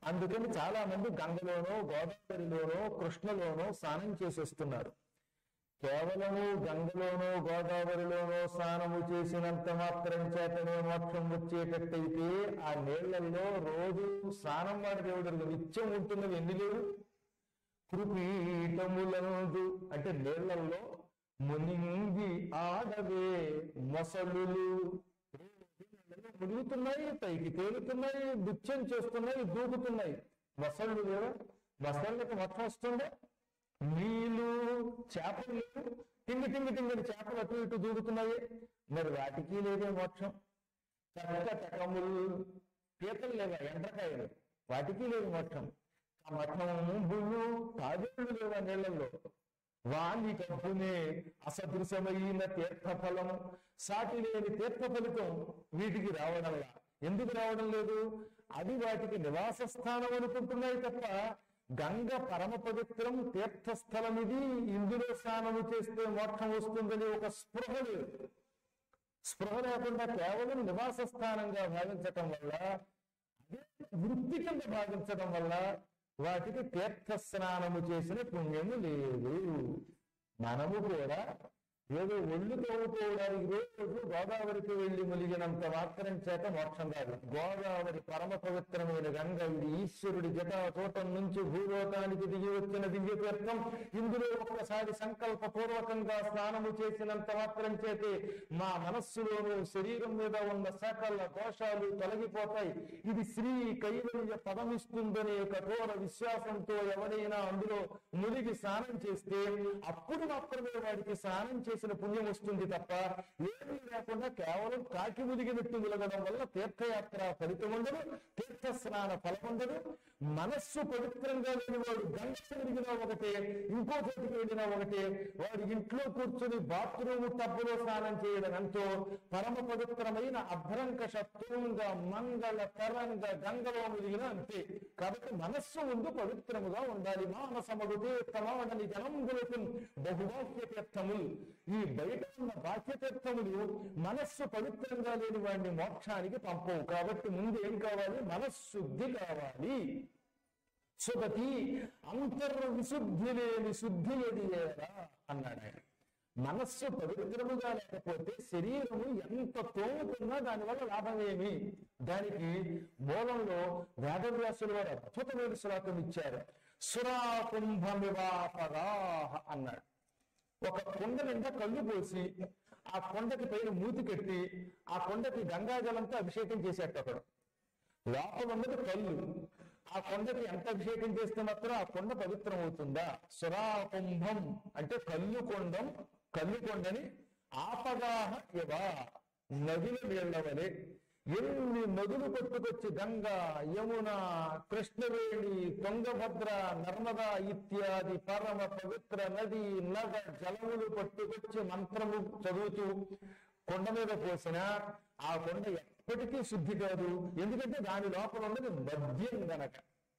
అందుకని చాలా మంది గంగలోనో గోదావరిలోనో కృష్ణలోనో స్నానం చేసి వస్తున్నారు కేవలము గంగలోనో గోదావరిలోనో స్నానము చేసినంత మాత్రం చేతనే మోక్షం వచ్చేటట్టయితే ఆ నీళ్లలో రోజు స్నానం వాడి దేవుడు నిత్యం ఉంటున్నవి ఎన్ని లేవు కృపీటములందు అంటే నీళ్లలో మునింగి ఆడవే మొసలులు మునుగుతున్నాయి పైకి తేలుతున్నాయి నృత్యం చేస్తున్నాయి దూకుతున్నాయి మొసళ్ళు లేవా మొసళ్ళకి మొత్తం వస్తుందా నీళ్ళు చేపలు లేవు టింగి టింగి టింగిని చేపలు అటు ఇటు దూకుతున్నాయి మరి వాటికి లేదే మోక్షం చక్క టకములు పీతలు లేవా ఎండ్రకాయలు వాటికి లేదు మోక్షం ఆ మఠంబులు తాజేళ్ళు లేవా నీళ్లలో వాణి కప్పునే అసదృశమైన తీర్థఫలం సాటి లేని తీర్థ ఫలితం వీటికి రావడంలా ఎందుకు రావడం లేదు అది వాటికి నివాస స్థానం అనుకుంటున్నాయి తప్ప గంగ పరమ పవిత్రం తీర్థస్థలం ఇది ఇందులో స్నానము చేస్తే మోక్షం వస్తుందని ఒక స్పృహ లేదు స్పృహ లేకుండా కేవలం నివాస స్థానంగా భావించటం వల్ల అదే వృత్తి కింద భావించడం వల్ల వాటికి తీర్థ స్నానము చేసిన పుణ్యము లేదు మనము కూడా ఏదో ఒళ్ళు తోడుకోవడానికి రోజు గోదావరికి వెళ్లి ములిగినంత మాత్రం చేత మోక్షం రాదు గోదావరి పరమ పవిత్రమైన గంగ ఇది ఈశ్వరుడి జటా తోటం నుంచి భూలోకానికి దిగి వచ్చిన దివ్య తీర్థం ఇందులో ఒక్కసారి సంకల్ప పూర్వకంగా స్నానము చేసినంత మాత్రం చేతే మా మనస్సులోను శరీరం మీద ఉన్న సకల దోషాలు తొలగిపోతాయి ఇది శ్రీ కైవల్య పదమిస్తుందనే కఠోర విశ్వాసంతో ఎవరైనా అందులో మునిగి స్నానం చేస్తే అప్పుడు మాత్రమే వాడికి స్నానం చేసిన పుణ్యం వస్తుంది తప్ప ఏమీ లేకుండా కేవలం కాకి ముదిగినట్టు వెలగడం వల్ల తీర్థయాత్ర ఫలితం ఉండదు తీర్థ స్నాన ఫలం ఉండదు మనస్సు పవిత్రంగా లేని వాడు గంట మునిగినా ఒకటే ఇంకో చోటికి వెళ్ళినా ఒకటే వాడు ఇంట్లో కూర్చొని బాత్రూమ్ టబ్బులో స్నానం చేయడం ఎంతో పరమ పవిత్రమైన అభ్రంక శత్రుంగ మంగళ తరంగ గంగలో ముదిగిన అంతే కాబట్టి మనస్సు ముందు పవిత్రముగా ఉండాలి మానసమగుతే తమాడని జనంబులకు బహువాక్య తీర్థములు ఈ బయట ఉన్న బాహ్య తీర్థములు మనస్సు పవిత్రంగా లేని వాడిని మోక్షానికి పంపవు కాబట్టి ముందు ఏం కావాలి మనస్శుద్ధి కావాలి సుగతి అంతర్విశుద్ధి లేని శుద్ధి ఎదియేరా అన్నాడు ఆయన మనస్సు పవిత్రముగా లేకపోతే శరీరము ఎంత తోముతున్నా దానివల్ల లాభమేమి దానికి మూలంలో వేదవ్యాసులు వారు అద్భుతమైన శ్లోకం ఇచ్చారు సురాకుంభమివాపరాహ అన్నాడు ఒక కొండ నిండా కళ్ళు పోసి ఆ కొండకి పైన మూతి కట్టి ఆ కొండకి గంగాజలంతో అభిషేకం చేసేట ఒకడు లోపల ఉన్నది కళ్ళు ఆ కొండకి ఎంత అభిషేకం చేస్తే మాత్రం ఆ కొండ పవిత్రం అవుతుందా సురాకుంభం అంటే కళ్ళు కొండం కళ్ళు కొండని ఆపగాహ ఇవ నదుల నీళ్ళవలే ఎన్ని నదులు పట్టుకొచ్చి గంగా యమున కృష్ణవేణి తుంగభద్ర నర్మదా ఇత్యాది పరమ పవిత్ర నది నద జలములు పట్టుకొచ్చి మంత్రము చదువుతూ కొండ మీద పోసిన ఆ కొండ ఎప్పటికీ శుద్ధి కాదు ఎందుకంటే దాని లోపల ఉన్నది మద్యం గనక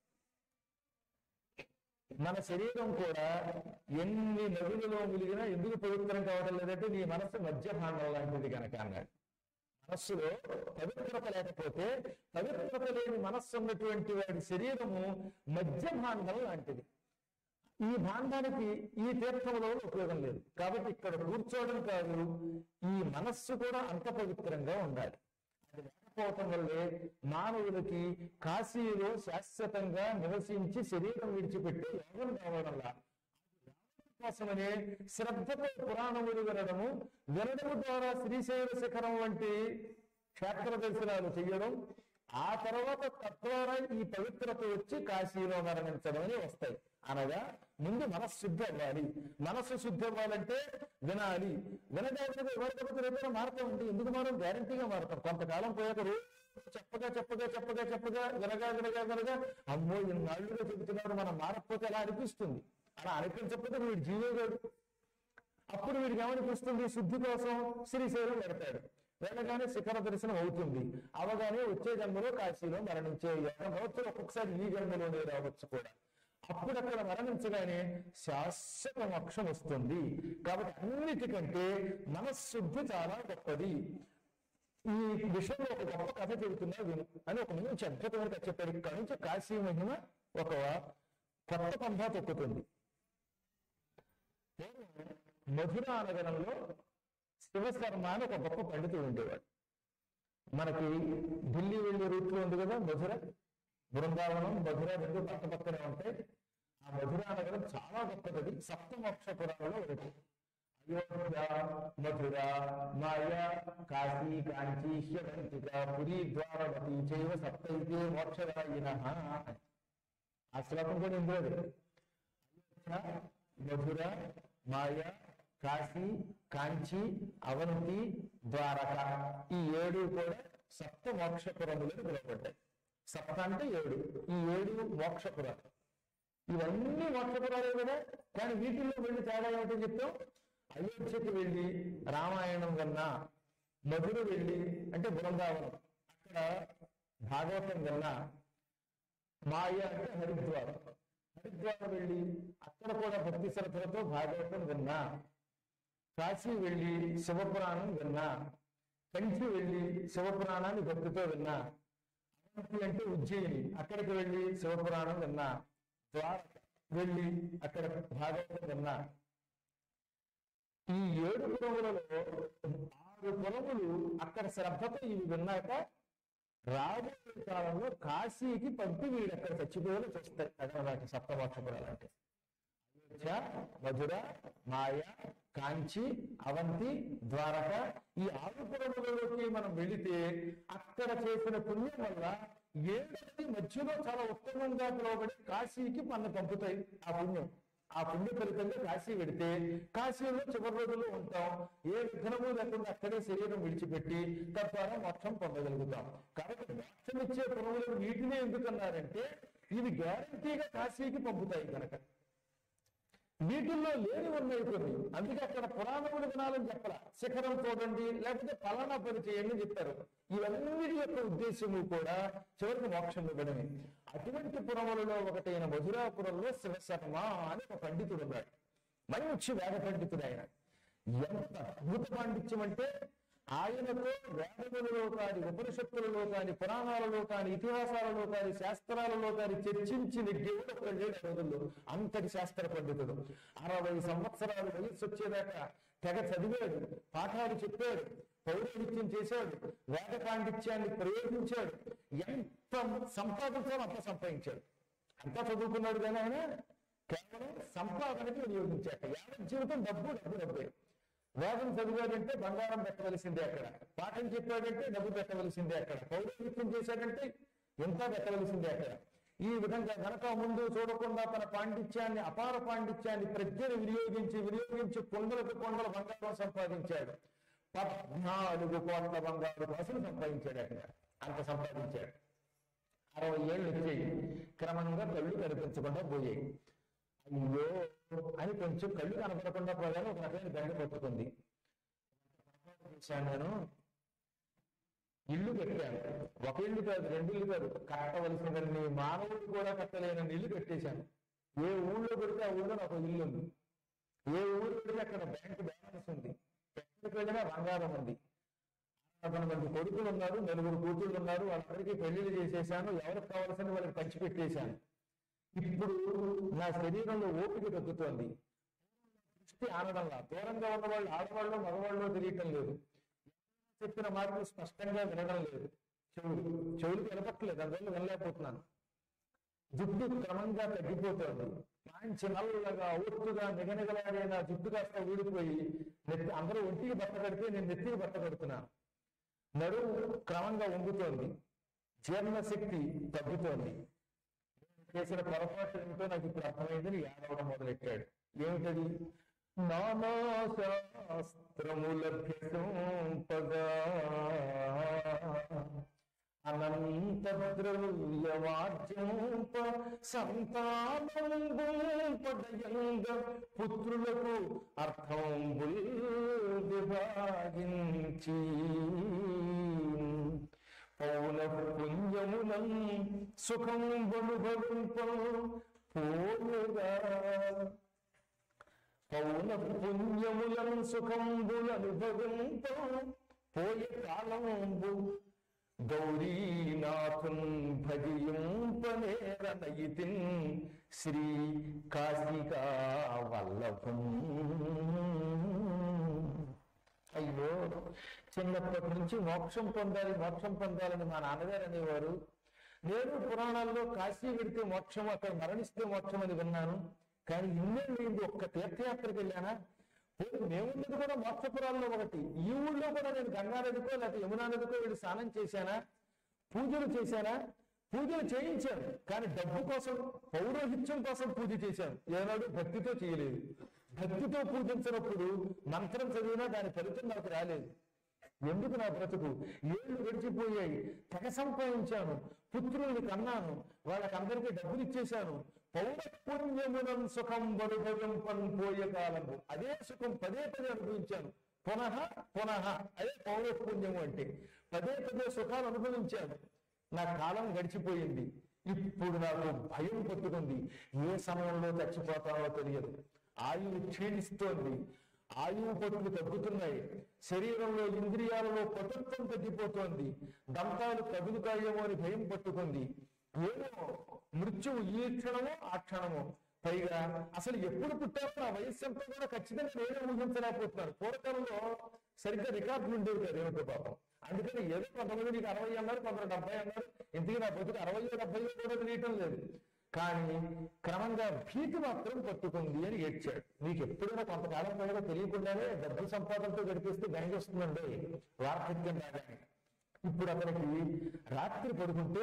మన శరీరం కూడా ఎన్ని నదులలో ములిగినా ఎందుకు పవిత్రం కావడం లేదంటే నీ మనసు మద్యభాండం లాంటిది గనక అన్నాడు మనస్సులో పవిత్రత లేకపోతే పవిత్రత లేని మనస్సు ఉన్నటువంటి వాడి శరీరము మద్యభాండం లాంటిది ఈ భాండానికి ఈ తీర్థములో ఉపయోగం లేదు కాబట్టి ఇక్కడ కూర్చోవడం కాదు ఈ మనస్సు కూడా అంత పవిత్రంగా ఉండాలి అది లేకపోవటం వల్లే మానవులకి కాశీలో శాశ్వతంగా నివసించి శరీరం విడిచిపెట్టి యోగం కావడంలా కోసమనే శ్రద్ధతో పురాణములు వినడము వినడము ద్వారా శ్రీశైల శిఖరం వంటి క్షేత్ర దర్శనాలు చేయడం ఆ తర్వాత తద్వారా ఈ పవిత్రత వచ్చి కాశీలో మరణించడం అని వస్తాయి అనగా ముందు మనస్శుద్ధి అవ్వాలి మనస్సు శుద్ధి అవ్వాలంటే వినాలి వినడానికి ఎవరికపోతే రేపైనా మారుతూ ఉంది ఎందుకు మారం గ్యారంటీగా మారుతాం కొంతకాలం పోయాక రోజు చెప్పగా చెప్పగా చెప్పగా చెప్పగా వినగా వినగా వినగా అమ్మో ఇన్నాళ్ళుగా చెబుతున్నారు మనం మారకపోతే ఎలా అనిపిస్తుంది అలా అనిపించకపోతే వీడు జీవేగాడు అప్పుడు వీడికి ఏమనిపిస్తుంది శుద్ధి కోసం శ్రీశైలం పెడతాడు వెళ్ళగానే శిఖర దర్శనం అవుతుంది అవగానే వచ్చే జన్మలో కాశీలో మరణించే యోగం కావచ్చు ఒక్కొక్కసారి ఈ జన్మలోనే రావచ్చు కూడా అప్పుడు అక్కడ మరణించగానే శాశ్వత మోక్షం వస్తుంది కాబట్టి అన్నిటికంటే మనశుద్ధి చాలా గొప్పది ఈ విషయంలో ఒక గొప్ప కథ చెబుతున్నా విను అని ఒక మంచి అద్భుతమైన కథ చెప్పాడు ఇక్కడ నుంచి కాశీ మహిమ ఒక కొత్త పంధా తొక్కుతుంది మధురా నగరంలో శివశర్మ అని ఒక గొప్ప పండితుడు ఉండేవాడు మనకి ఢిల్లీ వెళ్ళే రూట్లో ఉంది కదా మధుర బృందావనం మధుర రెండు పక్క పక్కనే ఉంటాయి ఆ మధురా నగరం చాలా గొప్పది సప్తమోక్ష పురాణంలో ఒకటి అయోధ్య మధుర మాయ కాశీ కాంచీ శ్యవంతిక పురి ద్వారవతి చైవ సప్తైతే మోక్షదాయిన ఆ శ్లోకం కూడా ఇందులో అయోధ్య మధుర మాయ కాశీ కాంచి అవంతి ద్వారక ఈ ఏడు కూడా సప్త మోక్షపురములు పిలువబడ్డాయి సప్త అంటే ఏడు ఈ ఏడు మోక్షపురాలు ఇవన్నీ మోక్షపురాలే కదా కానీ వీటిల్లో వెళ్ళి తేడా ఏమిటో చెప్తాం అయోధ్యకి వెళ్ళి రామాయణం విన్నా మధుర వెళ్ళి అంటే బృందావనం అక్కడ భాగవతం విన్నా మాయ అంటే హరిద్వారం హరిద్వారం వెళ్ళి అక్కడ కూడా భక్తి శ్రద్ధలతో భాగవతం విన్నా కాశీ వెళ్ళి శివపురాణం విన్నా కంచి వెళ్ళి శివపురాణాన్ని భక్తితో విన్నా అవంతి అంటే ఉజ్జయిని అక్కడికి వెళ్ళి శివపురాణం విన్నా ద్వారక వెళ్ళి అక్కడ భాగవతం విన్నా ఈ ఏడు పురములలో ఆరు పురములు అక్కడ శ్రద్ధతో ఇవి విన్నాక రాబోయే కాలంలో కాశీకి పంపి వీడు అక్కడ చచ్చిపోయేలా చూస్తాయి అదనమాట సప్తమోక్షపురాలు అంటే అయోధ్య మధుర మాయ కాంచి అవంతి ద్వారక ఈ ఆరు పురములలోకి మనం వెళితే అక్కడ చేసిన పుణ్యం వల్ల ఏడాది మధ్యలో చాలా ఉత్తమంగా పిలువబడి కాశీకి మన పంపుతాయి ఆ పుణ్యం ఆ పుణ్య ఫలితంగా కాశీ వెడితే కాశీలో చివరి రోజుల్లో ఉంటాం ఏ విఘ్నము లేకుండా అక్కడే శరీరం విడిచిపెట్టి తద్వారా మోక్షం పొందగలుగుతాం కాబట్టి మోక్షం ఇచ్చే పురములను వీటినే ఎందుకన్నారంటే ఇవి గ్యారంటీగా కాశీకి పంపుతాయి కనుక వీటిల్లో లేని ఉన్నాయి కొన్ని అందుకే అక్కడ పురాణములు వినాలని చెప్పాల శిఖరం చూడండి లేకపోతే ఫలానా పని చేయండి అని చెప్పారు ఇవన్నిటి యొక్క ఉద్దేశము కూడా చివరికి మోక్షం ఇవ్వడమే అటువంటి పురములలో ఒకటైన మధురాపురంలో శివశర్మ అని ఒక పండితుడు ఉన్నాడు మంచి వేద పండితుడు ఆయన ఎంత అద్భుత పాండిత్యం అంటే ఆయనతో వేదములలో కాని ఉపనిషత్తులలో కాని పురాణాలలో కాని ఇతిహాసాలలో కాని శాస్త్రాలలో కాని చర్చించిన దేవుడు ఒక లేడు ఆ రోజుల్లో అంతటి శాస్త్ర పండితుడు అరవై సంవత్సరాలు వయస్సు వచ్చేదాకా తెగ చదివాడు పాఠాలు చెప్పాడు పౌరోహిత్యం చేశాడు వేద పాండిత్యాన్ని ప్రయోగించాడు ఎంత సంపాదించాలో అంత సంపాదించాడు అంతా చదువుకున్నాడు కానీ ఆయన కేవలం సంపాదనకి వినియోగించాక యావత్ జీవితం డబ్బు డబ్బు డబ్బే వేదం చదివాడంటే బంగారం పెట్టవలసిందే అక్కడ పాఠం చెప్పాడంటే డబ్బు పెట్టవలసిందే అక్కడ పౌరోహిత్యం చేశాడంటే ఎంత పెట్టవలసిందే అక్కడ ఈ విధంగా గనక ముందు చూడకుండా తన పాండిత్యాన్ని అపార పాండిత్యాన్ని ప్రజ్ఞను వినియోగించి వినియోగించి కొండలకు కొండల బంగారం సంపాదించాడు పద్నాలుగు కోట్ల బంగారు కాసులు సంపాదించాడు అక్కడ అంత సంపాదించాడు అరవై ఏళ్ళు వచ్చాయి క్రమంగా కళ్ళు కనిపించకుండా పోయాయి అయ్యో అని కొంచెం కళ్ళు కనపడకుండా పోయాను ఒక రకమైన బెంగ పట్టుకుంది చూశాను నేను ఇల్లు కట్టాను ఒక ఇల్లు కాదు రెండు ఇల్లు కాదు కట్టవలసినన్ని మానవుడు కూడా కట్టలేనన్ని ఇల్లు కట్టేశాను ఏ ఊళ్ళో పెడితే ఆ ఊళ్ళో నాకు ఒక ఇల్లు ఉంది ఏ ఊరు పెడితే అక్కడ బ్యాంక్ బ్యాలెన్స్ ఉంది ఎక్కడికి వెళ్ళినా బంగారం ఉంది పదకొండు మంది కొడుకులు ఉన్నారు నలుగురు కూతుళ్ళు ఉన్నారు వాళ్ళందరికీ పెళ్లిళ్ళు చేసేసాను ఎవరికి కావాల్సిన వాళ్ళకి పంచిపెట్టేశాను ఇప్పుడు నా శరీరంలో ఓపిక తగ్గుతోంది దృష్టి ఆనడంలా దూరంగా ఉన్న వాళ్ళు ఆడవాళ్ళు మగవాళ్ళు తెలియటం లేదు చెప్పిన మాటలు స్పష్టంగా వినడం లేదు చెవులు చెవులు వినపట్లేదు అందువల్ల వినలేకపోతున్నాను జుట్టు క్రమంగా తగ్గిపోతుంది మంచి నల్లగా ఒత్తుగా నిగనిగలాడే నా జుట్టు కాస్త ఊడిపోయి నెత్తి అందరూ ఒంటికి బట్ట కడితే నేను నెత్తికి బట్ట కడుతున్నాను నడుము క్రమంగా వంగుతోంది జీర్ణశక్తి తగ్గుతోంది చేసిన పొరపాటు ఏమిటో నాకు ఇప్పుడు అర్థమైందని ఏడవడం మొదలెట్టాడు ఏమిటది నానాశాస్త్రములభ్యసంపగా అనంత ద్రవ్యవాద్యంప సంతానంబుంపదయంగ పుత్రులకు అర్థంబుల్ విభాగించి పౌన పుణ్యములం సుఖం బలుభవింప పోలుగా పౌన పుణ్యములం సుఖంబులనుభవింప పోయే కాలంబు గౌరీనాథున్ భజింపనేరనయితిన్ శ్రీ కాశికా వల్లభం అయ్యో చిన్నప్పటి నుంచి మోక్షం పొందాలి మోక్షం పొందాలని మా నాన్నగారు అనేవారు నేను పురాణాల్లో కాశీ వెడితే మోక్షం అక్కడ మరణిస్తే మోక్షం అని విన్నాను కానీ ఇన్నేళ్ళు ఒక్క తీర్థయాత్రకు వెళ్ళానా పోనీ మేమున్నది కూడా మోక్షపురాల్లో ఒకటి ఈ ఊళ్ళో కూడా నేను గంగా నదికో లేకపోతే యమునా నదికో వెళ్ళి స్నానం చేశానా పూజలు చేశానా పూజలు చేయించాను కానీ డబ్బు కోసం పౌరోహిత్యం కోసం పూజ చేశాను ఏనాడు భక్తితో చేయలేదు భక్తితో పూజించినప్పుడు మంత్రం చదివినా దాని ఫలితం నాకు రాలేదు ఎందుకు నా బ్రతుకు ఏళ్ళు గడిచిపోయాయి తెగ సంపాదించాను పుత్రుల్ని కన్నాను వాళ్ళకందరికీ డబ్బులు ఇచ్చేశాను పౌరపుణ్యమునం సుఖం వనుభవం పన్ పోయే కాలము అదే సుఖం పదే పదే అనుభవించాను పునః పునః అదే పౌరపుణ్యము అంటే పదే పదే సుఖాలు అనుభవించాను నా కాలం గడిచిపోయింది ఇప్పుడు నాకు భయం పట్టుకుంది ఏ సమయంలో చచ్చిపోతానో తెలియదు ఆయువు క్షీణిస్తోంది ఆయువు పట్టులు తగ్గుతున్నాయి శరీరంలో ఇంద్రియాలలో పటుత్వం తగ్గిపోతోంది దంతాలు కదులుతాయేమో అని భయం పట్టుకుంది ఏమో మృత్యువు ఈ క్షణమో ఆ క్షణమో పైగా అసలు ఎప్పుడు పుట్టారో నా వయస్సు ఎంతో కూడా ఖచ్చితంగా నేనే ఊహించలేకపోతున్నాను పూర్వకాలంలో సరిగ్గా రికార్డులు ఉండేవి కాదు ఏమిటో పాపం అందుకని ఏదో కొంతమంది నీకు అరవై అన్నారు కొందరు డెబ్బై అన్నారు ఇంతకీ నా బతుకు అరవై డెబ్బై కూడా తెలియటం లేదు కానీ క్రమంగా భీతి మాత్రం పట్టుకుంది అని ఏడ్చాడు మీకు ఎప్పుడైనా కొంతకాలం పైగా తెలియకుండానే డబ్బు సంపాదనతో గడిపిస్తే గంగ వస్తుందండి వార్ధక్యం రాగానే ఇప్పుడు అతనికి రాత్రి పడుకుంటే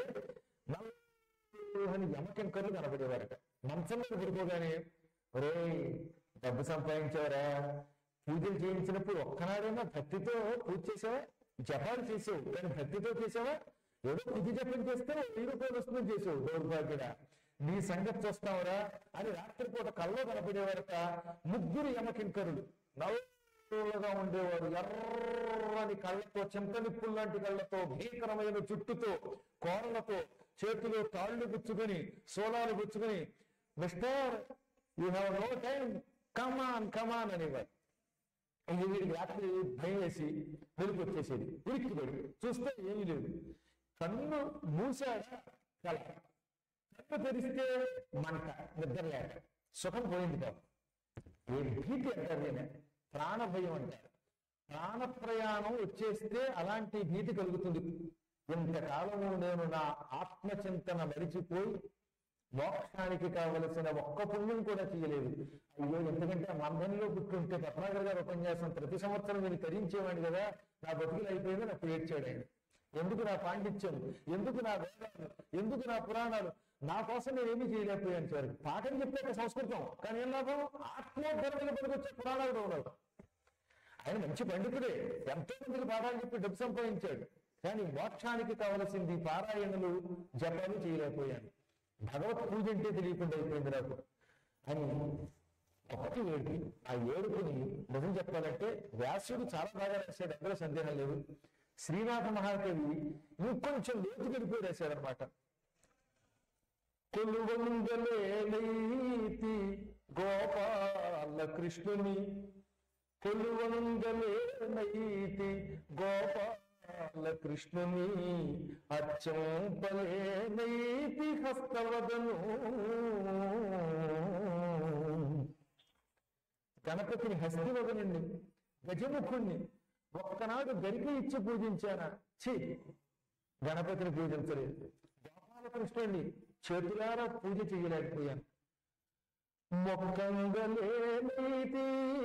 నల్ల అని యమకెంకర్లు కనబడేవారట మంచం మీద పడుకోగానే రే డబ్బు సంపాదించావరా పూజలు చేయించినప్పుడు ఒక్కనాడైనా భక్తితో పూజ చేసావా జపాలు చేసావు కానీ భక్తితో చేసావా ఏదో పూజ జపం చేస్తే వెయ్యి రూపాయలు వస్తుందని చేసావు దౌర్భాగ్యుడా నీ సంగతి చూస్తావురా అని రాత్రిపూట కల్లో కనపడేవారట ముగ్గురు యమకింకరులు నల్లగా ఉండేవారు ఎర్రని కళ్ళతో చింతనిప్పులు లాంటి కళ్ళతో భీకరమైన చుట్టుతో కోరలతో చేతిలో తాళ్లు గుచ్చుకొని సోలాలు గుచ్చుకొని mister you have no time come on come on అనేవారు ఇంక వీడికి రాత్రి భయం వేసి వెలుగు వచ్చేసేది ఉరికి పడి చూస్తే ఏమీ లేదు కన్ను మూసాడా కల కన్ను తెరిస్తే మంట నిద్ర లేక సుఖం పోయింది కాదు ఏ భీతి అంటారు నేను ప్రాణ భయం అంటారు ప్రాణ ప్రయాణం వచ్చేస్తే అలాంటి భీతి కలుగుతుంది ఇంతకాలము నేను నా ఆత్మచింతన మరిచిపోయి మోక్షానికి కావలసిన ఒక్క పుణ్యం కూడా చేయలేదు అయ్యో ఎందుకంటే మందంలో పుట్టుంటే పద్మాగర్ గారు ఉపన్యాసం ప్రతి సంవత్సరం నేను తరించేవాడిని కదా నా బతుకులు అయిపోయింది నాకు ఏడ్చాడు ఆయన ఎందుకు నా పాండిత్యం ఎందుకు నా వేదాలు ఎందుకు నా పురాణాలు నా కోసం నేను ఏమీ చేయలేకపోయాను సార్ పాఠం చెప్పాక సంస్కృతం కానీ ఏం లాభం ఆత్మోద్ధరణ పనికొచ్చే పురాణాలు ఉన్నారు ఆయన మంచి పండితుడే ఎంతో మందికి పాఠాలు చెప్పి డబ్బు సంపాదించాడు కానీ మోక్షానికి కావలసింది పారాయణలు జపాలు చేయలేకపోయాను భగవత్ పూజ అంటే తెలియకుండా అయిపోయింది నాకు అని ఒకటి ఏడుపు ఆ ఏడుపుని నిజం చెప్పాలంటే వ్యాసుడు చాలా బాగా రాశాడు అందులో సందేహం లేదు శ్రీనాథ మహాకవి ఇంకొంచెం లోతు గడిపి రాశాడు అనమాట కొలువంగలేనైతి గోపాల కృష్ణుని కొలువంగలేనైతి గోపాల కృష్ణుని అచ్చంపలేనైతి హస్తవదను గణపతిని హస్తివదనండి గజముఖుణ్ణి ఒక్కనాడు గరిక ఇచ్చి పూజించానా ఛీ గణపతిని పూజించలేదు గోపాలకృష్ణుడిని చేతులారా పూజ చేయలేకపోయాను మొక్కంగలేనైతి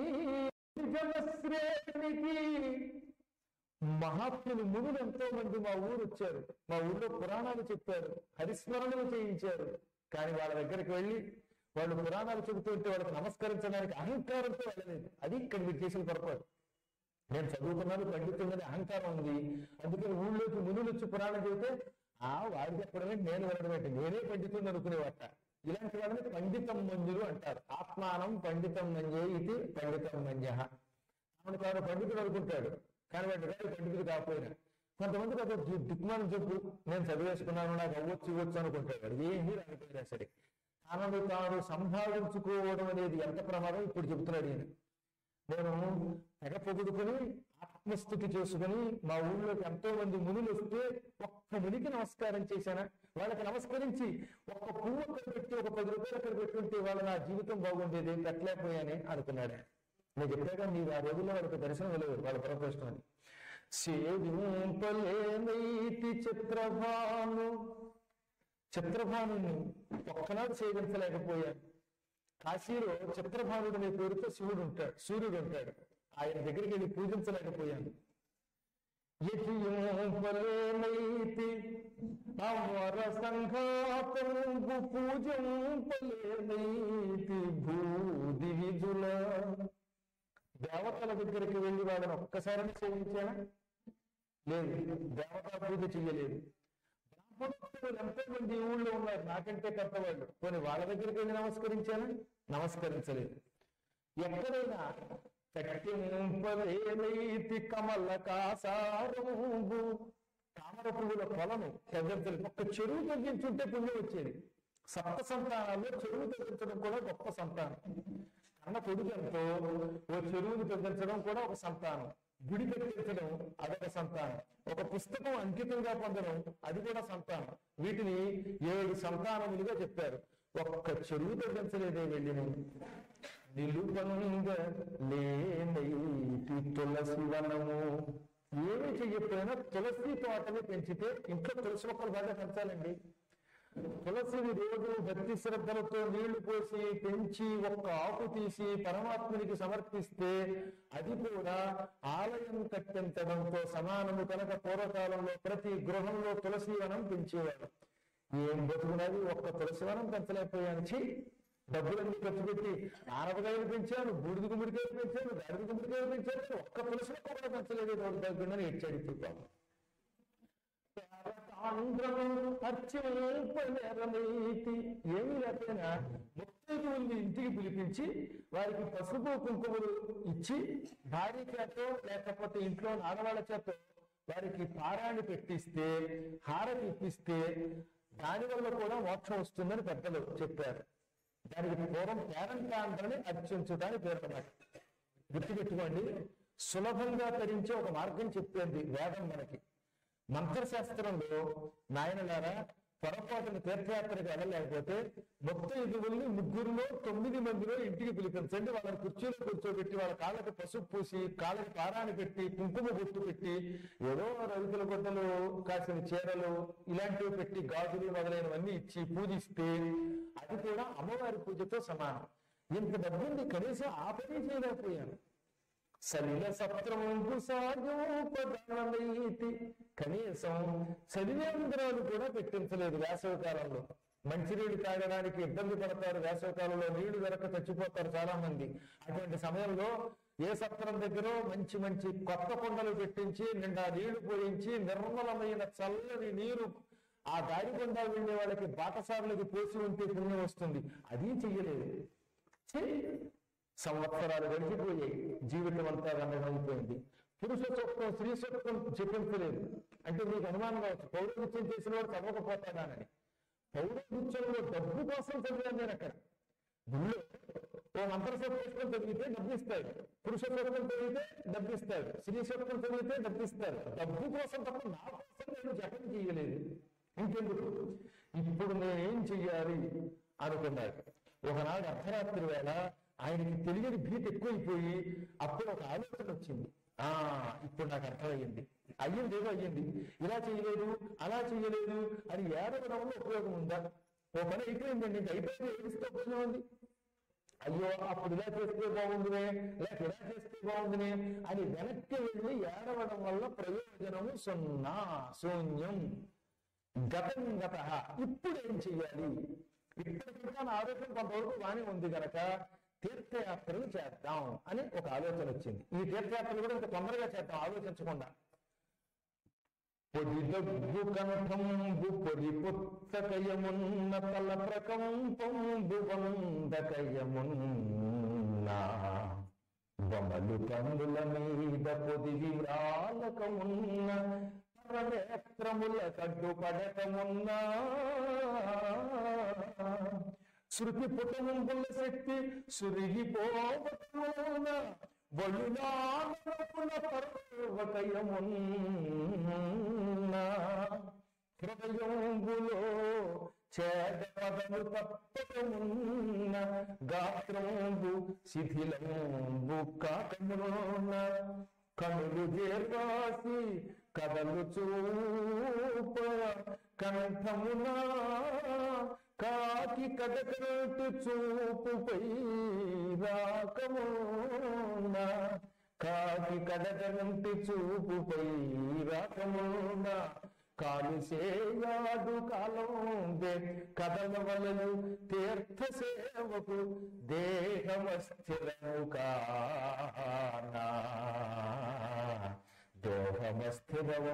జనశ్రేణికి మహాత్ములు మునులు ఎంతో మంది మా ఊరు వచ్చారు మా ఊర్లో పురాణాలు చెప్పారు హరిస్మరణలు చేయించారు కానీ వాళ్ళ దగ్గరికి వెళ్ళి వాళ్ళు పురాణాలు చెబుతుంటే వాళ్ళకి నమస్కరించడానికి అహంకారంతో వెళ్ళలేదు అది ఇక్కడ మీరు చేసిన పొరపాటు నేను చదువుకున్నాను పండితున్నది అహంకారం ఉంది అందుకని ఊళ్ళోకి మునులు వచ్చి పురాణం చెబితే ఆ వాడు చెప్పడమే నేను వినడం ఏంటి నేనే పండితుని అనుకునేవాట ఇలాంటి వాళ్ళని పండితం మంజులు అంటారు ఆత్మానం పండితం మంజే ఇది పండితం మంజ ఆమెను తాను పండితుడు అనుకుంటాడు కానీ వాడి గారు పండితుడు కాకపోయినా కొంతమంది కొంత దిక్మానం చెప్పు నేను చదివేసుకున్నాను నాకు అవ్వచ్చు ఇవ్వచ్చు అనుకుంటాడు వాడు ఏమీ రాకపోయినా సరే తనను తాను సంభావించుకోవడం అనేది ఎంత ప్రమాదం ఇప్పుడు చెబుతున్నాడు ఈయన నేను తెగ పొగుడుకుని ఆత్మస్థుతి చేసుకుని మా ఊళ్ళోకి ఎంతో మంది మునులు వస్తే ఒక్క మునికి నమస్కారం చేశానా వాళ్ళకి నమస్కరించి ఒక్క పువ్వు అక్కడ పెట్టి ఒక పది రూపాయలు అక్కడ పెట్టుంటే వాళ్ళ నా జీవితం బాగుండేది పెట్టలేకపోయానే అనుకున్నాడు నేను చెప్పాక మీరు ఆ రోజుల్లో వాళ్ళకి దర్శనం వెళ్ళేవారు వాళ్ళ ప్రొఫెషన్ అని సేవింపలేనైతి చిత్రభాను చిత్రభాను ఒక్కనాడు సేవించలేకపోయాను కాశీలో చిత్రభానుడు అనే పేరుతో శివుడు ఉంటాడు సూర్యుడు ఉంటాడు ఆయన దగ్గరికి వెళ్ళి పూజించలేకపోయాను యతియోపలేనైతి అమర సంఘాతంబు పూజంపలేనైతి భూది విజుల దేవతల దగ్గరికి వెళ్ళి వాళ్ళని ఒక్కసారి సేవించానా లేదు దేవతా పూజ చెయ్యలేదు బ్రాహ్మణోత్తములు ఎంతో మంది ఈ ఊళ్ళో ఉన్నారు నాకంటే పెద్దవాళ్ళు కొన్ని వాళ్ళ దగ్గరికి వెళ్ళి నమస్కరించాను నమస్కరించలేదు ఎక్కడైనా కట్టింపలేనైతి కమల కాసారంబు తామర పువ్వుల కొలను తగ్గించలేదు ఒక్క చెరువు తగ్గించుంటే పుణ్యం వచ్చేది సప్త సంతానాల్లో చెరువు తగ్గించడం కూడా గొప్ప సంతానం కన్న కొడుకంతో ఓ చెరువుని తగ్గించడం కూడా ఒక సంతానం గుడి కట్టించడం అదొక సంతానం ఒక పుస్తకం అంకితంగా పొందడం అది కూడా సంతానం వీటిని ఏడు సంతానములుగా చెప్పారు ఒక్క చెరువు తగ్గించలేదే వెళ్ళి నేను నిలుపంగా లేనైతి తులసి వనము ఏమి చెయ్యకపోయినా తులసి తోటని పెంచితే ఇంట్లో తులసి మొక్కలు బాగా పెంచాలండి తులసిని రోజు భక్తి శ్రద్ధలతో నీళ్లు పోసి పెంచి ఒక్క ఆకు తీసి పరమాత్మునికి సమర్పిస్తే అది కూడా ఆలయం కట్టించడంతో సమానము కనుక పూర్వకాలంలో ప్రతి గృహంలో తులసి వనం పెంచేవాడు ఏం బతుకున్నది ఒక్క తులసి వనం పెంచలేకపోయాను ఛీ డబ్బులన్నీ ఖర్చు పెట్టి ఆనపకాయలు పెంచాను బూడిద గుమ్మడికాయలు పెంచాను గాడిద గుమ్మడికాయలు పెంచాను ఒక్క తులసి మొక్క కూడా పెంచలేదు రోజు దగ్గర ఏడ్చాడు ఇప్పుడు పాపం. అర్చనీతి ఏమీ లేకపోయినా ముత్తైదువుల్ని ఇంటికి పిలిపించి వారికి పసుపు కుంకుమలు ఇచ్చి భార్య చేత లేకపోతే ఇంట్లో ఆడవాళ్ళ చేత వారికి పారాన్ని పెట్టిస్తే హారతి ఇప్పిస్తే దానివల్ల కూడా మోక్షం వస్తుందని పెద్దలు చెప్పారు దానికి పూర్వం పేరంటాండ్రని అర్చించుటానికి పేరు అన్నమాట గుర్తుపెట్టుకోండి సులభంగా తరించే ఒక మార్గం చెప్పింది వేదం మనకి మంత్రశాస్త్రంలో నాయనలారా పొరపాటున తీర్థయాత్రకు వెళ్ళలేకపోతే మొత్తం ఇదివల్ని ముగ్గురులో తొమ్మిది మందిలో ఇంటికి పిలిపించండి వాళ్ళని కుర్చీలో కూర్చోబెట్టి వాళ్ళ కాళ్ళకి పసుపు పూసి కాళ్ళకి పారాన్ని పెట్టి కుంకుమ బొట్టు పెట్టి ఏదో రవికుల గుడ్డలు కాసిన చీరలు ఇలాంటివి పెట్టి గాజులు మొదలైనవన్నీ ఇచ్చి పూజిస్తే అది కూడా అమ్మవారి పూజతో సమానం ఇంత డబ్బుంది కనీసం ఆ పని చేయలేకపోయాను సలిల సత్రము సాగోపదానమైతి కనీసం చలివేంద్రాలు కూడా పెట్టించలేదు వేసవి కాలంలో మంచినీళ్ళు తాగడానికి ఇబ్బంది పడతారు వేసవి కాలంలో నీళ్లు దొరక చచ్చిపోతారు చాలా మంది అటువంటి సమయంలో ఏ సత్రం దగ్గర మంచి మంచి కొత్త కొండలు పెట్టించి నిండా నీళ్లు పోయించి నిర్మలమైన చల్లని నీరు ఆ దారి గుండా వెళ్ళే వాళ్ళకి బాటసారులకి పోసి ఉంటే పుణ్యం వస్తుంది అది చెయ్యలేదు ఛీ! సంవత్సరాలు గడిచిపోయాయి జీవితం అంతా రంగమైపోయింది పురుష సూక్తం స్త్రీ సూక్తం చెప్పించలేదు అంటే మీకు అనుమానం కావచ్చు పౌరనిత్యం చేసిన వాడు చదవకపోతాడానని పౌరనిత్యంలో డబ్బు కోసం చదివాను నేను అక్కడ గుళ్ళో ఓ మంత్ర సూక్తం చదివితే డబ్బు ఇస్తాడు పురుష సూక్తం చదివితే డబ్బు ఇస్తాడు స్త్రీ సూక్తం చదివితే డబ్బు ఇస్తాడు డబ్బు కోసం తప్ప నా కోసం నేను జపం చేయలేదు ఇంకెందుకు ఇప్పుడు నేనేం చెయ్యాలి అనుకున్నాడు ఒకనాడు అర్ధరాత్రి వేళ ఆయనకి తెలియని భీతి ఎక్కువైపోయి అప్పుడు ఒక ఆలోచన వచ్చింది ఆ ఇప్పుడు నాకు అర్థమయ్యింది అయ్యింది ఏదో అయ్యింది ఇలా చేయలేదు అలా చేయలేదు అని ఏడవడంలో ఉపయోగం ఉందా ఓ పని అయిపోయిందండి ఇంకా అయిపోయింది ఏడిస్తే ఉపయోగం ఉంది అయ్యో అప్పుడు ఇలా చేస్తే బాగుందినే లేక ఇలా చేస్తే బాగుందినే అని వెనక్కి వెళ్ళి ఏడవడం వల్ల ప్రయోజనము సున్నా శూన్యం గతం గత ఇప్పుడు ఏం చెయ్యాలి ఇప్పటికింకా నా ఆరోగ్యం కొంతవరకు బాగానే ఉంది గనక తీర్థయాత్రలు చేద్దాం అని ఒక ఆలోచన వచ్చింది ఈ తీర్థయాత్రలు కూడా ఇంత తొందరగా చేద్దాం ఆలోచించకుండా పొడి దగ్గు కంఠంబు పొడి పుత్తకయమున్న తల ప్రకంపంబు వందకయమున్నా బొమ్మలు కన్నుల మీద పొది విరాలకమున్న పరనేత్రముల కడ్డుపడకమున్నా శృతి పుటముల శక్తి సురిగిపోవటమున వలునానమున పర్వతయమున్న హృదయంబులో చేదపదము తప్పకమున్న గాత్రంబు శిథిలంబు కాకమున కనులు చేరాసి కదలు చూప కంఠమున కాకి కడకట్టు చూపుపై రాకమున కాకి కడకరంటి చూపుపై రాకమున కాలు సేయాడు కాలం కదలవలలు తీర్థ సేవకు దేహమస్థిరము కానా దోహమస్థిరము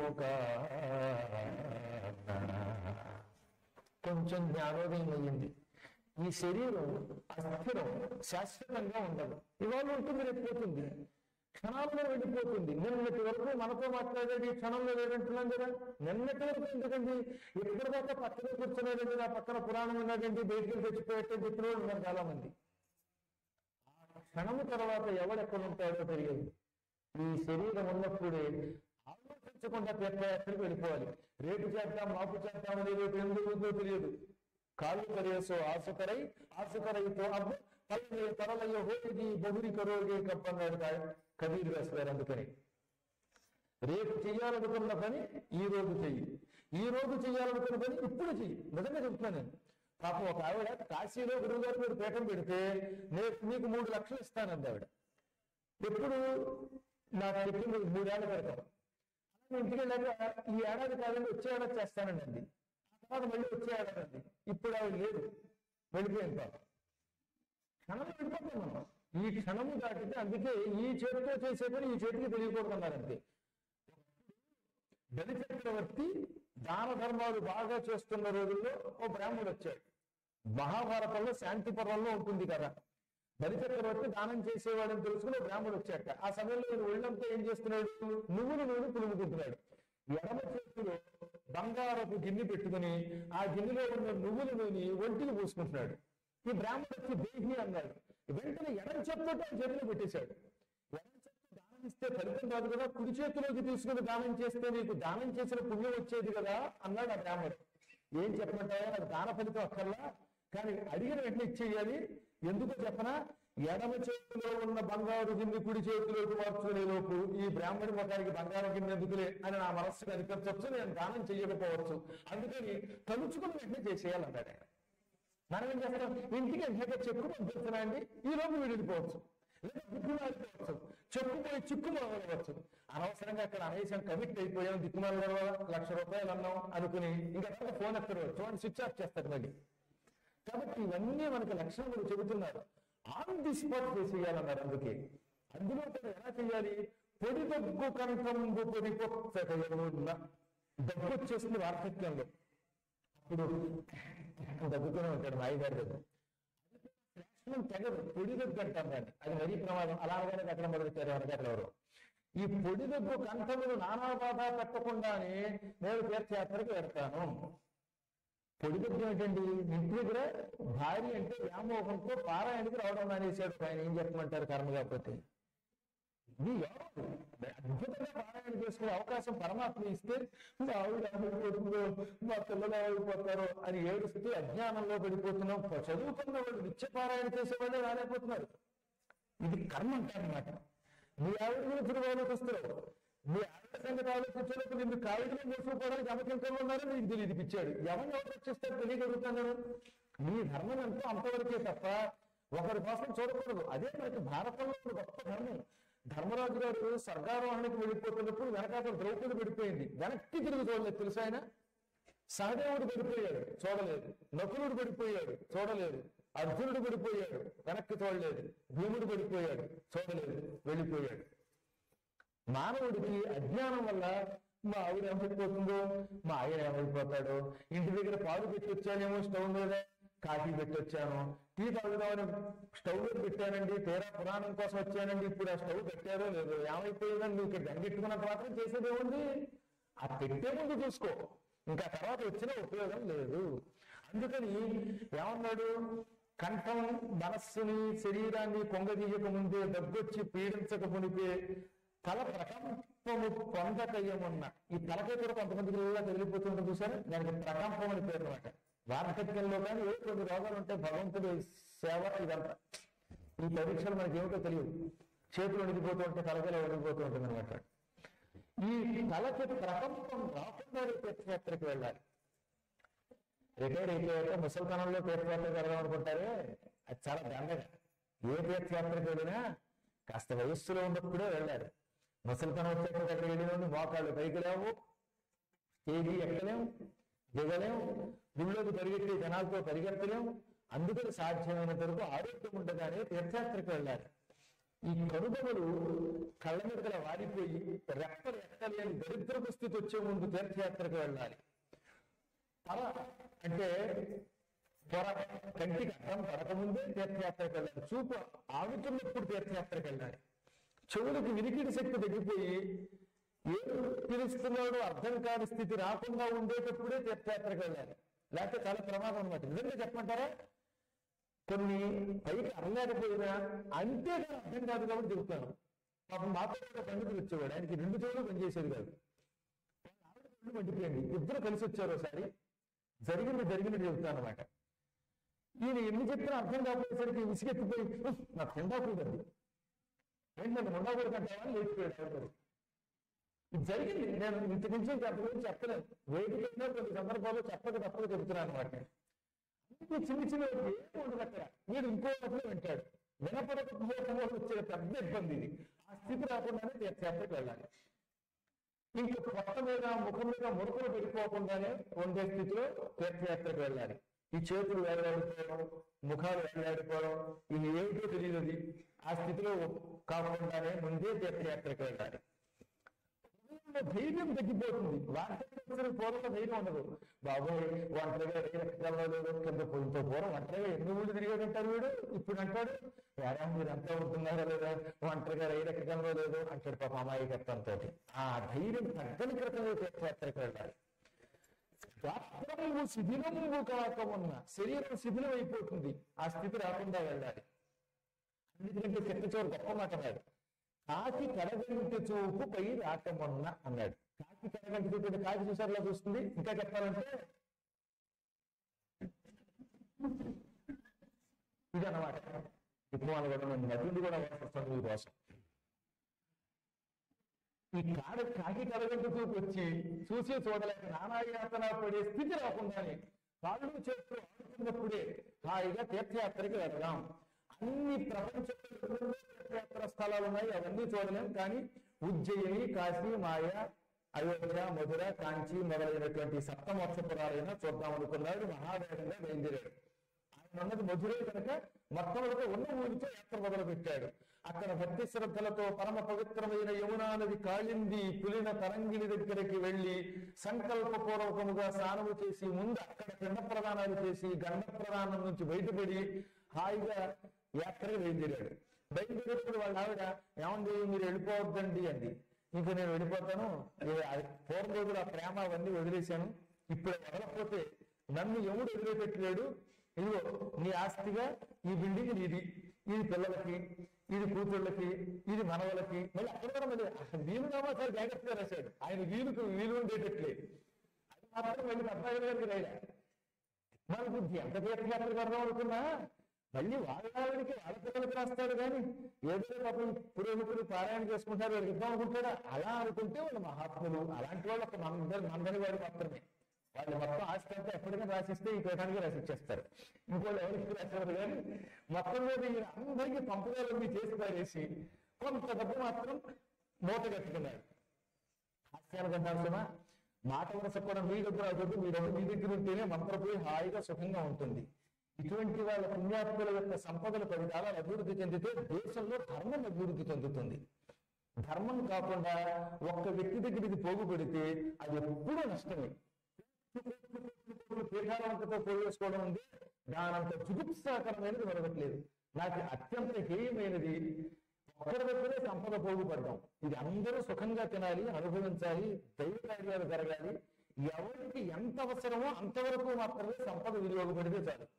కానా కొంచెం జ్ఞానోదయం అయ్యింది ఈ శరీరం అస్థిరం శాశ్వతంగా ఉండదు ఇవాళ ఉంటుంది రేపు పోతుంది క్షణాల్లో వెళ్ళిపోతుంది నిన్నటి వరకు మనతో మాట్లాడేది ఈ క్షణంలో లేదంటున్నాం కదా నిన్నటి వరకు ఎందుకండి ఎక్కడి దాకా పక్కన కూర్చున్నాడండి నా పక్కన పురాణం ఉన్నాడండి బయటికి తెచ్చిపోయేట్టు చెప్పిన వాళ్ళు ఉన్నారు చాలా మంది ఆ క్షణము తర్వాత ఎవడెక్కడ ఉంటాడో తెలియదు ఈ శరీరం ఉన్నప్పుడే ఆలోచించకుండా తీర్థయాత్రకు వెళ్ళిపోవాలి రేపు చేద్దాం మాపు చేద్దాం అనేది రేపు ఏం జరుగుతుందో తెలియదు కాళ్ళు కరేసో ఆసుకరై ఆసుకరైతో అబ్బ తలయ్య తరలయ్య హోగి బహురి కరోగే కప్పన్నాడు కా- కబీర్ వేస్తారు అందుకని రేపు చేయాలనుకున్న పని ఈ రోజు చెయ్యి ఈ రోజు చేయాలనుకున్న పని ఇప్పుడు చెయ్యి నిజంగా చెప్తున్నాను నేను పాపం ఒక ఆవిడ కాశీలో గురువు గారు మీరు పీఠం పెడితే నేను మీకు మూడు లక్షలు ఇస్తానంది ఆవిడ ఎప్పుడు నాకు చెప్పింది మూడేళ్ల క్రితం అలాగే ఇంటికి వెళ్ళాక ఈ ఏడాది కాదండి వచ్చే ఏడాది చేస్తానండి అంది ఆ తర్వాత మళ్ళీ వచ్చే ఏడాది అంది ఇప్పుడు ఆవిడ లేదు వెళ్ళిపోయింది పాపం క్షణం వెళ్ళిపోతాం మనం ఈ క్షణము దాటితే అందుకే ఈ చేతితో చేసే పని ఈ చేతికి తెలియకూడదు అన్నారంతే బలి చక్రవర్తి దాన ధర్మాలు బాగా చేస్తున్న రోజుల్లో ఓ బ్రాహ్మణుడు వచ్చాడు మహాభారతంలో శాంతి పర్వంలో ఉంటుంది కదా బలి చక్రవర్తి దానం చేసేవాడని తెలుసుకుని ఓ బ్రాహ్మణుడు వచ్చాట ఆ సమయంలో ఈయన ఒళ్ళంతా ఏం చేస్తున్నాడు నువ్వులు నూనె పులుముకుంటున్నాడు ఎడమ చేతిలో బంగారపు గిన్నె పెట్టుకుని ఆ గిన్నెలో ఉన్న నువ్వుల నూనె ఒంటికి పూసుకుంటున్నాడు ఈ బ్రాహ్మణుడు వచ్చి దేహి అన్నాడు వెంటనే ఎడం చేతితో ఆ చేతిలో పెట్టేశాడు ఎడం చేతితో దానం ఇస్తే ఫలితం రాదు కదా కుడి చేతిలోకి తీసుకుని దానం చేస్తే నీకు దానం చేసిన పుణ్యం వచ్చేది కదా అన్నాడు ఆ బ్రాహ్మణుడు ఏం చెప్పమంటావా నాకు దాన ఫలితం అక్కర్లా కానీ అడిగిన వెంటనే ఇచ్చేయాలి ఎందుకో చెప్పనా ఎడమ చేతిలో ఉన్న బంగారు గిన్నె కుడి చేతిలోకి మార్చుకునే లోపు ఈ బ్రాహ్మణి ముఖానికి బంగారం గిన్నె ఎందుకులే అని నా మనస్సుకు అనిపించవచ్చు నేను దానం చేయకపోవచ్చు అందుకని తలుచుకుని వెంటనే చేసేయాలన్నాడు ఆయన మనం ఏం చేస్తాం ఇంటికి వెంటనే చెక్కు పంపిస్తున్నా అండి ఈ లోపు విడిపోవచ్చు లేదా బుద్ధి మారిపోవచ్చు చెక్కుపోయి చిక్కు మొదలవచ్చు అనవసరంగా అక్కడ అనేసం కమిట్ అయిపోయాం దిక్కుమాల లక్ష రూపాయలు అన్నాం అనుకుని ఇంకా తర్వాత ఫోన్ ఎత్తరు చూడండి స్విచ్ ఆఫ్ చేస్తారు మళ్ళీ కాబట్టి ఇవన్నీ మనకి లక్షణములు చెబుతున్నారు ఆన్ ది స్పాట్ చేసేయాలన్నారు అందుకే అందులో కూడా ఎలా చేయాలి పొడి దగ్గు కంఠంబు పొడి పొచ్చగలుగున్న దగ్గు వచ్చేసింది వార్ధక్యంలో ఇప్పుడు దగ్గుతూనే ఉంటాడు మాయగారి దగ్గర లక్షణం తెగదు పొడి దగ్గు అంటాం దాన్ని అది మరీ ప్రమాదం అలా అనగానే అక్కడ మొదలెట్టారు అనగారు ఎవరు ఈ పొడి దగ్గు కంఠములు నానా బాధ పెట్టకుండానే నేను తీర్థయాత్రకు వెళ్తాను పొడి దగ్గర ఏంటండి ఇంటి దగ్గర భార్య అంటే వ్యామోహంతో పారాయణకి రావడం మానేశాడు ఆయన ఏం చెప్పమంటారు కర్మ కాకపోతే ఇది యోగం. అద్భుతంగా పారాయణ చేసుకునే అవకాశం పరమాత్మ ఇస్తే మా ఆవిడ ఆవిడపోతుందో మా పిల్లలు ఆవిడిపోతారో అని ఏడుస్తూ అజ్ఞానంలో పడిపోతున్నాం చదువుకున్న వాళ్ళు నిత్య పారాయణ చేసే వాళ్ళే రాలేకపోతున్నారు ఇది కర్మ అంటారనమాట మీ ఆవిడ గురించి నువ్వు ఆలోచిస్తున్నావు మీ ఆవిడ సంగతి ఆలోచించేటప్పుడు నిన్ను కావిడిలో మోసుకుపోవడానికి అమకంకలు ఉన్నారో నీకు తెలియదు ఇచ్చాడు ఎవరిని ఎవరు రక్షిస్తారు తెలియగలుగుతున్నాను మీ ధర్మం ఎంతో అంతవరకే తప్ప ఒకరి కోసం చూడకూడదు అదే మనకి భారతంలో ఉన్న గొప్ప ధర్మం ధర్మరాజు గారు స్వర్గారోహణకి వెళ్ళిపోతున్నప్పుడు వెనకాల ద్రౌపది పడిపోయింది వెనక్కి తిరిగి చూడలేదు తెలుసు ఆయన సహదేవుడు పడిపోయాడు చూడలేదు నకులుడు పడిపోయాడు చూడలేదు అర్జునుడు పడిపోయాడు వెనక్కి చూడలేదు భీముడు పడిపోయాడు చూడలేదు వెళ్ళిపోయాడు మానవుడికి అజ్ఞానం వల్ల మా ఆవిడ ఏమైపోతుందో మా ఆయన ఏమైపోతాడో ఇంటి దగ్గర పాలు పెట్టి వచ్చానేమో స్టవ్ మీద కాఫీ పెట్టి వచ్చాను టీ తాగుదామని స్టవ్ మీద పెట్టానండి తీరా పురాణం కోసం వచ్చానండి ఇప్పుడు ఆ స్టవ్ పెట్టారో లేదో ఏమైపోయిందని నువ్వు ఇక్కడ గంగెట్టుకున్నంత మాత్రం చేసేది ఏముంది ఆ పెట్టే ముందు చూసుకో ఇంకా తర్వాత వచ్చిన ఉపయోగం లేదు అందుకని ఏమన్నాడు కంఠం మనస్సుని శరీరాన్ని కొంగదీయక ముందే దగ్గొచ్చి పీడించక మునిపే తల ప్రకంపము పొందకయ్యమున్న ఈ తలకై కూడా కొంతమందికి ఇలా తెలిగిపోతుంటుంది చూసారా దానికి ప్రకంపం అని పేరు అనమాట వార్ధక్యంలో కానీ ఏ కొన్ని రోగాలు ఉంటాయి భగవంతుడి సేవ ఇదంతా ఈ పరీక్షలు మనకి ఏమిటో తెలియదు చేతులు వణికిపోతూ ఉంటే తలకలో వణికిపోతూ ఉంటుంది అనమాట ఈ తలకి ప్రకంపం రాకుండా తీర్థయాత్రకి వెళ్ళాలి రిటైర్ అయిపోయాక ముసలితనంలో తీర్థయాత్ర వెళ్దాం అనుకుంటారే అది చాలా దండగా ఏ తీర్థయాత్రకి వెళ్ళినా కాస్త వయస్సులో ఉన్నప్పుడే వెళ్ళాలి ముసలితనం వచ్చాక అక్కడ వెళ్ళిన మోకాళ్ళు పైకి లేవు స్టేజీ ఎక్కలేం దిగలేం గుళ్ళోకి పరిగెత్తే జనాలతో పరిగెత్తలేం అందుకని సాధ్యమైనంత వరకు ఆరోగ్యం ఉండగానే తీర్థయాత్రకు వెళ్ళాలి ఈ కనుబొమ్మలు కళ్ళ మీద గల వారిపోయి రెప్పలు ఎక్కలేని దరిద్రపు స్థితి వచ్చే ముందు తీర్థయాత్రకు వెళ్ళాలి తల అంటే పొర కంటికి అర్థం పడకముందే తీర్థయాత్రకు వెళ్ళాలి చూపు ఆగుతున్నప్పుడు తీర్థయాత్రకు వెళ్ళాలి చెవులకు వినికిడి శక్తి తగ్గిపోయి ఏం పిలుస్తున్నాడో అర్థం కాని స్థితి రాకుండా ఉండేటప్పుడే తీర్థయాత్రకు వెళ్ళాలి లేకపోతే చాలా ప్రమాదం అనమాట నిజంగా చెప్పమంటారా కొన్ని పైకి అనలేకపోయినా అంతే కానీ అర్థం కాదు కాబట్టి చెబుతాను పాపం మాతో కూడా పండితులు వచ్చేవాడు ఆయనకి రెండు చెవులు పనిచేసేది కాదు ఆవిడ కళ్ళు మండిపోయింది ఇద్దరు కలిసి వచ్చారు ఒకసారి జరిగింది జరిగినట్టు చెబుతాను అనమాట ఈయన ఎన్ని చెప్పినా అర్థం కాకపోయేసరికి విసిగెత్తిపోయి "ఉహ్, నాకు ఉండకూడదు ఏంటంటే ఉండకూడదు అంటావా లేచిపోయాడు ఎవరు ఇది జరిగింది నేను ఇంత నుంచి ఇంక అంత గురించి చెప్పలేను వేదికైనా కొన్ని సందర్భాల్లో చెప్పక తప్పక చెబుతున్నాను అనమాట అందుకే చిన్న చిన్న ఏం ఉండదు అక్కడ వీడు ఇంకో అట్లా వింటాడు వినపడకపోవడం వల్ల వచ్చే పెద్ద ఇబ్బంది ఇది ఆ స్థితి రాకుండానే తీర్థయాత్రకు వెళ్ళాలి ఇంకా పొట్ట మీద ముఖం మీద మురుకులు పెరిగిపోకుండానే ఉండే స్థితిలో తీర్థయాత్రకు వెళ్ళాలి ఈ చేతులు వేలాడిపోవడం ముఖాలు వేలాడిపోవడం ఇది ఏమిటో తెలియదు ఆ స్థితిలో కాకుండానే ముందే తీర్థయాత్రకు వెళ్ళాలి పూర్వ ధైర్యం తగ్గిపోతుంది వార్తలు పూర్వ ధైర్యం ఉండదు బాబోయ్ ఒంటరిగా ఏ రక్తంలో లేదు కింద ఇంత పూర్వం ఒంటరిగా ఎన్ని ఊళ్ళు తిరిగాడంటారు వీడు ఇప్పుడు అంటాడు యారా మీరు అంతా ఉంటున్నారా లేదా ఒంటరిగా ఏ రక్తంలో లేదు అంటాడు పాప అమాయకత్వంతో ఆ ధైర్యం తగ్గని క్రితంలో తీర్థయాత్రకు వెళ్ళాలి గాత్రము శిథిలము కాక ఉన్న శరీరం శిథిలం అయిపోతుంది ఆ స్థితి రాకుండా వెళ్ళాలి అన్నిటికంటే చెత్త చోరు గొప్ప మాట అన్నాడు కాకి కడగంటి చూపు పై రాకమొన్న అన్నాడు కాకి కడగంటి చూపు అంటే కాకి చూసారులా చూస్తుంది ఇంకా చెప్పాలంటే ఇది అన్నమాట ఇప్పుడు వాళ్ళు కూడా మంది నదులు కూడా వాడుతుంది మీ కోసం ఈ కాడ కాకి కడగంటి చూపు వచ్చి చూసి చూడలేక నానాయాతన పడే స్థితి రాకుండానే కాళ్ళు చేతులు ఆడుతున్నప్పుడే హాయిగా తీర్థయాత్రకి వెళ్దాం అన్ని ప్రపంచంలో తీర్థయాత్ర స్థలాలు ఉన్నాయి అవన్నీ చూడలేం కానీ ఉజ్జయిని కాశీ మాయ అయోధ్య మధుర కాంచి మొదలైనటువంటి సప్తమోక్షపురాలైనా చూద్దాం అనుకున్నాడు మహావేగంగా బయలుదేరాడు ఆయన ఉన్నది మధురే కనుక మొట్టమొదట ఉన్న ఊరితో యాత్ర మొదలు పెట్టాడు అక్కడ భక్తి శ్రద్ధలతో పరమ పవిత్రమైన యమునా నది కాళింది పులిన తరంగిణి దగ్గరికి వెళ్లి సంకల్పపూర్వకముగా స్నానము చేసి ముందు అక్కడ పిండ ప్రదానాలు చేసి గండ ప్రదానం నుంచి బయటపడి హాయిగా యాత్రకు బయలుదేరాడు బయలుదేరేప్పుడు వాళ్ళ ఆవిడ ఏమండి మీరు వెళ్ళిపోవద్దండి అండి ఇంకా నేను వెళ్ళిపోతాను ఏ- ఆ పూర్వం రోజులు ఆ ప్రేమ అవన్నీ వదిలేశాను ఇప్పుడు వదలకపోతే నన్ను ఎవడు వదిలిపెట్టలేడు ఇదిగో నీ ఆస్తిగా ఈ బిల్డింగ్ నీది ఇది పిల్లలకి ఇది కూతుళ్ళకి ఇది మనవలకి మళ్ళీ అక్కడ కూడా మళ్ళీ వీలు నామాసారి జాగ్రత్తగా రాశాడు ఆయన వీలుకు వీలు ఉండేటట్లే అది మాత్రం మళ్ళీ పద్నాలుగు గారికి రాయలే మన బుద్ధి ఎంత తీర్థయాత్ర కడదాం అనుకున్నా మళ్ళీ వాళ్ళ ఆవిడికి వాళ్ళ పిల్లలకి రాస్తాడు కానీ ఏదో పాపం పురోహితులు పారాయణ చేసుకుంటారు వీళ్ళకి ఇద్దాం అనుకుంటాడా అలా అనుకుంటే వాళ్ళు మహాత్ములు అలాంటి వాళ్ళు ఒక మందరి మందని వాడు మాత్రమే వాళ్ళు మొత్తం ఆస్తి అంతా ఎప్పటికైనా రాసిస్తే ఈ పీఠానికి రాసిచ్చేస్తారు ఇంకోళ్ళు ఎవరికి రాసేవారు కానీ మొత్తం మీద ఈయన అందరికీ పంపకాలన్నీ చేసి పారేసి కొంత డబ్బు మాత్రం మూట కట్టుకున్నాడు హాస్యానుకుంటాను మాట వరుస కూడా మీ దగ్గర అవ్వదు మీ డబ్బు మీ దగ్గర ఉంటేనే మంత్రపోయి హాయిగా సుఖంగా ఉంటుంది ఇటువంటి వాళ్ళ పుణ్యాత్ముల యొక్క సంపదలు పది కాలాలు అభివృద్ధి చెందితే దేశంలో ధర్మం అభివృద్ధి చెందుతుంది ధర్మం కాకుండా ఒక్క వ్యక్తి దగ్గర ఇది పోగుపడితే అది ఎప్పుడూ నష్టమే పీఠాలంతతో పోగేసుకోవడం ఉంది దానంత జుగుప్సాకరమైనది మరొకట్లేదు నాకు అత్యంత హేయమైనది ఒక్కరి దగ్గరే సంపద పోగుపడ్డాం ఇది అందరూ సుఖంగా తినాలి అనుభవించాలి దైవ కార్యాలు జరగాలి ఎవరికి ఎంత అవసరమో అంతవరకు మాత్రమే సంపద వినియోగపడితే చాలు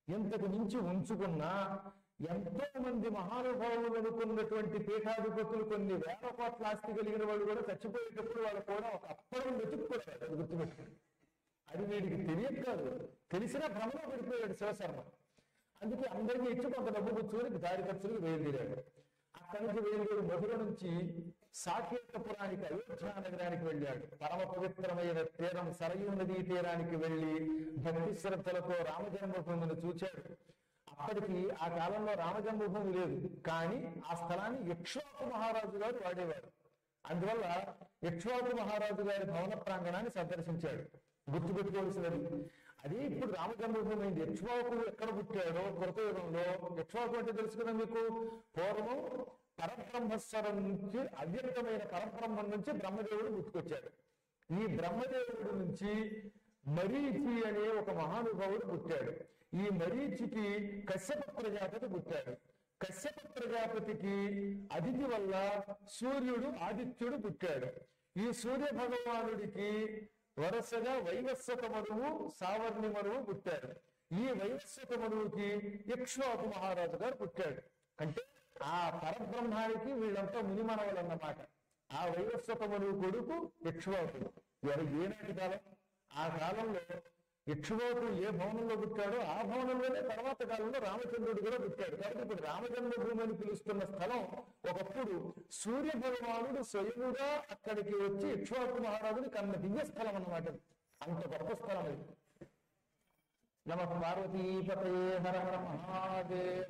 ఇంతకు మించి ఉంచుకున్నా ఎంతో మంది మహానుభావులు అనుకున్నటువంటి పీఠాధిపతులు కొన్ని వేల కోట్ల ఆస్తి కలిగిన వాళ్ళు కూడా చచ్చిపోయేటప్పుడు వాళ్ళు కూడా ఒక అప్పడం వెతుక్కున్నారు అది గుర్తుపెట్టుకుని అది వీడికి తెలియక కాదు తెలిసినా భ్రమలో పడిపోయాడు శివశర్మ అందుకే అందరికీ ఇచ్చి కొంత డబ్బు కూర్చొని దారి ఖర్చులకు బయలుదేరాడు అక్కడి నుంచి బయలుదేరి మధుర నుంచి సాకేతపురానికి అయోధ్య నగరానికి వెళ్ళాడు పరమ పవిత్రమైన తీరం సరయూ నదీ తీరానికి వెళ్లి భక్తి శ్రద్ధలతో రామజన్మభూమిని చూచాడు అప్పటికి ఆ కాలంలో రామజన్మభూమి లేదు కానీ ఆ స్థలాన్ని ఇక్ష్వాకు మహారాజు గారు వాడేవారు అందువల్ల ఇక్ష్వాకు మహారాజు గారి భవన ప్రాంగణాన్ని సందర్శించాడు గుర్తుపెట్టుకోవాల్సినది అది ఇప్పుడు రామజన్మభూమి అయింది ఇక్ష్వాకు ఎక్కడ పుట్టాడో కృతయుగంలో ఇక్ష్వాకు అంటే తెలుసు కదా మీకు పూర్వం పరబ్రహ్మస్వరం నుంచి అవ్యక్తమైన పరబ్రహ్మం నుంచి బ్రహ్మదేవుడు పుట్టుకొచ్చాడు ఈ బ్రహ్మదేవుడి నుంచి మరీచి అనే ఒక మహానుభావుడు పుట్టాడు ఈ మరీచికి కశ్యప ప్రజాపతి పుట్టాడు కశ్యప ప్రజాపతికి అదితి వల్ల సూర్యుడు ఆదిత్యుడు పుట్టాడు ఈ సూర్య భగవానుడికి వరుసగా వైవస్వత మనువు సావర్ణి మనువు పుట్టాడు ఈ వైవస్వత మనువుకి ఇక్ష్వాకు మహారాజు గారు పుట్టాడు అంటే ఆ పరబ్రహ్మానికి వీళ్ళంతా మునిమనవలు అన్నమాట ఆ వైవస్వత మనువు కొడుకు ఇక్ష్వాకుడు ఎవరు ఏనాటి కాలం ఆ కాలంలో ఇక్ష్వాకు ఏ భవనంలో పుట్టాడో ఆ భవనంలోనే తర్వాత కాలంలో రామచంద్రుడు కూడా పుట్టాడు కాబట్టి ఇప్పుడు రామజన్మభూమి అని పిలుస్తున్న స్థలం ఒకప్పుడు సూర్య భగవానుడు స్వయముగా అక్కడికి వచ్చి ఇక్ష్వాకు మహారాజుని కన్న దివ్య స్థలం అన్నమాట అంత గొప్ప స్థలం అది నమ పార్వతీపతయే హర హర మహాదేవ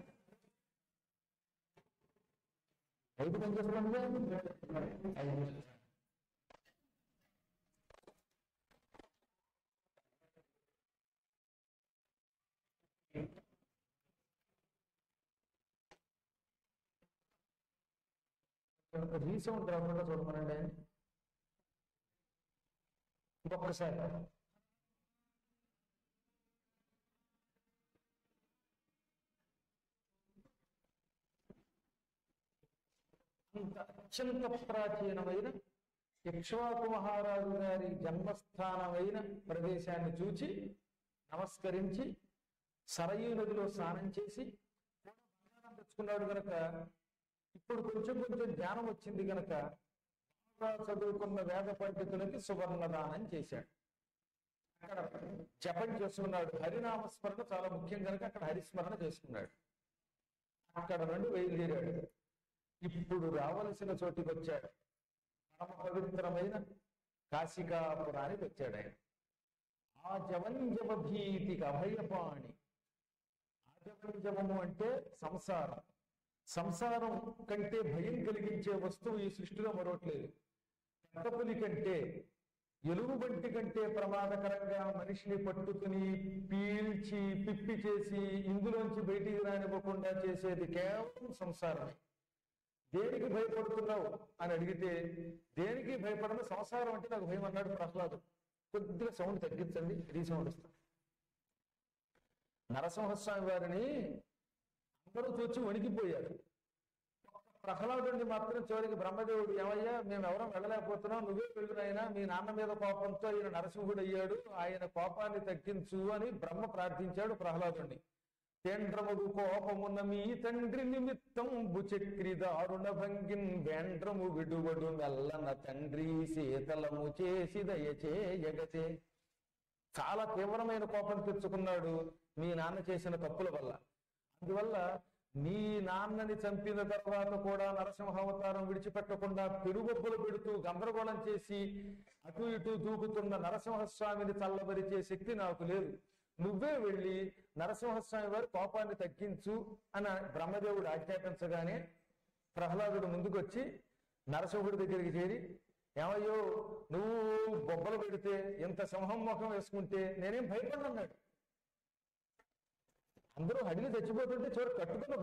ఐదు పనిచేస్తుంది ఐదు రీసౌండ్ రాకుండా చూడమనండి ఆయన ఇంకొకసారి అంత అత్యంత ప్రాచీనమైన ఇక్ష్వాకు మహారాజు గారి జన్మస్థానమైన ప్రదేశాన్ని చూచి నమస్కరించి సరయూ నదిలో స్నానం చేసి బంగారం తెచ్చుకున్నాడు గనక ఇప్పుడు కొంచెం కొంచెం జ్ఞానం వచ్చింది గనక బాగా చదువుకున్న వేద పండితులకి సువర్ణదానం చేశాడు అక్కడ జపం చేసుకున్నాడు హరినామస్మరణ చాలా ముఖ్యం కనుక అక్కడ హరిస్మరణ చేసుకున్నాడు అక్కడ నుండి బయలుదేరాడు ఇప్పుడు రావలసిన చోటికి వచ్చాడు పరమ పవిత్రమైన కాశికాపురానికి వచ్చాడు ఆయన ఆ జవంజవ భీతికి అభయపాణి ఆజవంజవము అంటే సంసారం సంసారం కంటే భయం కలిగించే వస్తువు ఈ సృష్టిలో మరొకట్లేదు పెద్దపులి కంటే ఎలుగుబంటి కంటే ప్రమాదకరంగా మనిషిని పట్టుకుని పీల్చి పిప్పి చేసి ఇందులోంచి బయటికి రానివ్వకుండా చేసేది కేవలం సంసారమే దేనికి భయపడుతున్నావు అని అడిగితే దేనికి భయపడను సంసారం అంటే నాకు భయం అన్నాడు ప్రహ్లాదు కొద్దిగా సౌండ్ తగ్గించండి రీసౌండ్ వస్తుంది నరసింహస్వామి వారిని అందరూ చూచి వణికిపోయారు ప్రహ్లాదుడిని మాత్రం చివరికి బ్రహ్మదేవుడు ఏమయ్యా మేము ఎవరం వెళ్ళలేకపోతున్నాం నువ్వే వెళ్ళినైనా మీ నాన్న మీద కోపంతో ఆయన నరసింహుడు అయ్యాడు ఆయన కోపాన్ని తగ్గించు అని బ్రహ్మ ప్రార్థించాడు ప్రహ్లాదుడిని కేంద్రముడు కోపమున్న మీ తండ్రి నిమిత్తం బుచక్రి దారుణ భంగిన్ వేండ్రము విడువడు మెల్లన తండ్రి శీతలము చేసి దయచేయగతే చాలా తీవ్రమైన కోపం తెచ్చుకున్నాడు మీ నాన్న చేసిన తప్పుల వల్ల అందువల్ల నీ నాన్నని చంపిన తర్వాత కూడా నరసింహ అవతారం విడిచిపెట్టకుండా పెనుగొబ్బలు పెడుతూ గందరగోళం చేసి అటు ఇటు దూకుతున్న నరసింహస్వామిని చల్లబరిచే శక్తి నాకు లేదు నువ్వే వెళ్ళి నరసింహస్వామి వారి కోపాన్ని తగ్గించు అని బ్రహ్మదేవుడు ఆజ్ఞాపించగానే ప్రహ్లాదుడు ముందుకొచ్చి నరసింహుడి దగ్గరికి చేరి ఏమయ్యో నువ్వు బొబ్బలు పెడితే ఇంత సింహం ముఖం వేసుకుంటే నేనేం భయపడన్నాడు అందరూ హడిని చచ్చిపోతుంటే చివరి కట్టుకున్న